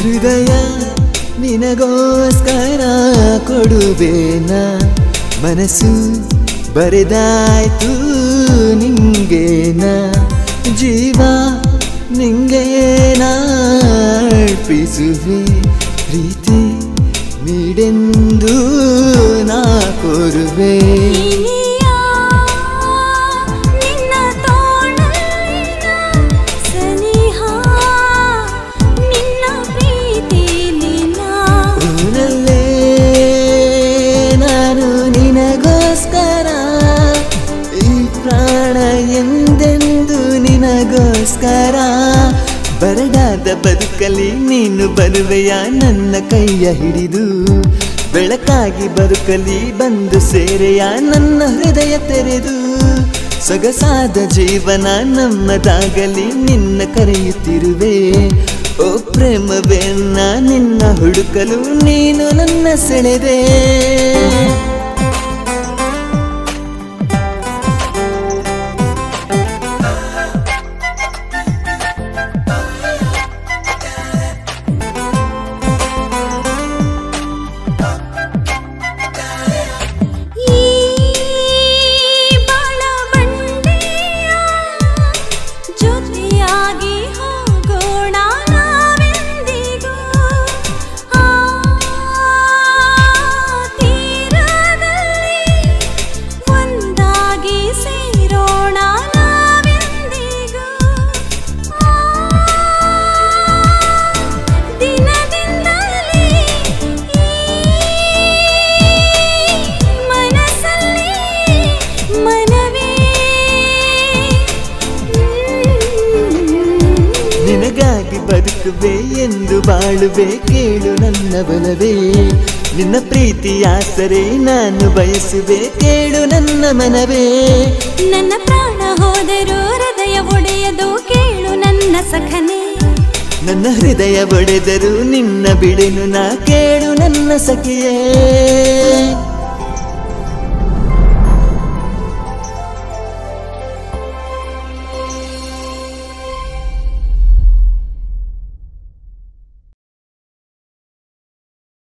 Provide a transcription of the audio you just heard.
ಹೃದಯ ನಿನಗೋಸ್ಕರ ಕೊಡುವೇನ ಮನಸ್ಸು ಬರೆದಾಯ್ತು ನಿಂಗೇನ ಜೀವ ನಿಂಗೆ ಅರ್ಪಿಸುವೆ ಪ್ರೀತಿ ನೀಡೆಂದು ನಾ ಕೋರುವೆ ಇನಿಯ ನಿನ್ನ ತೋಳಲಿನ ಸನಿಹ ನಿನ್ನ ಪ್ರೀತಿಲಿನ ಊರಲ್ಲೇ ನಾನು ನಿನಗೋಸ್ಕರ ಈ ಪ್ರಾಣ ಎಂದೆಂದು ನಿನಗೋಸ್ಕರ ಬರಡಾದ ಬದುಕಲಿ ನೀನು ಬರುವೆಯ ನನ್ನ ಕೈಯ ಹಿಡಿದು ಬೆಳಕಾಗಿ ಬದುಕಲಿ ಬಂದು ಸೇರೆಯ ನನ್ನ ಹೃದಯ ತೆರೆದು ಸೊಗಸಾದ ಜೀವನ ನಮ್ಮದಾಗಲಿ ನಿನ್ನ ಕರೆಯುತ್ತಿರುವೆ ಓ ಪ್ರೇಮವೇ ನಾ ನಿನ್ನ ಹುಡುಕಲು ನೀನು ನನ್ನ ಸೆಳೆದೆ ಈ ಬಾಳ ಬಂಡೆಯ ಜೊತೆಯಾಗಿ ಹೋಗೋಣ ನಾವೆಂದಿಗೂ ಆ ತೀರದಲ್ಲಿ ಒಂದಾಗಿ ಸೇರೋಣ ನಾವೆಂದಿಗೂ ಆ ದಿನದಿಂದಲೇ ಈ ಮನಸ್ಸಲ್ಲಿ ಮನವೇ ನಿನಗಾಗಿ ಬದುಕುವೆ ಎಂದು ಬಾಳುವೆ ಕೇಳು ನನ್ನ ಬಲವೇ ನಿನ್ನ ಪ್ರೀತಿಯಾಸರೆ ನಾನು ಬಯಸುವೆ ಕೇಳು ನನ್ನ ಮನವೇ ನನ್ನ ಪ್ರಾಣ ಹೋದರೂ ಹೃದಯ ಒಡೆಯದು ಕೇಳು ನನ್ನ ಸಖನೆ ನನ್ನ ಹೃದಯ ಒಡೆದರು ನಿನ್ನ ಬಿಡೆನು ನಾ ಕೇಳು ನನ್ನ ಸಖಿಯೇ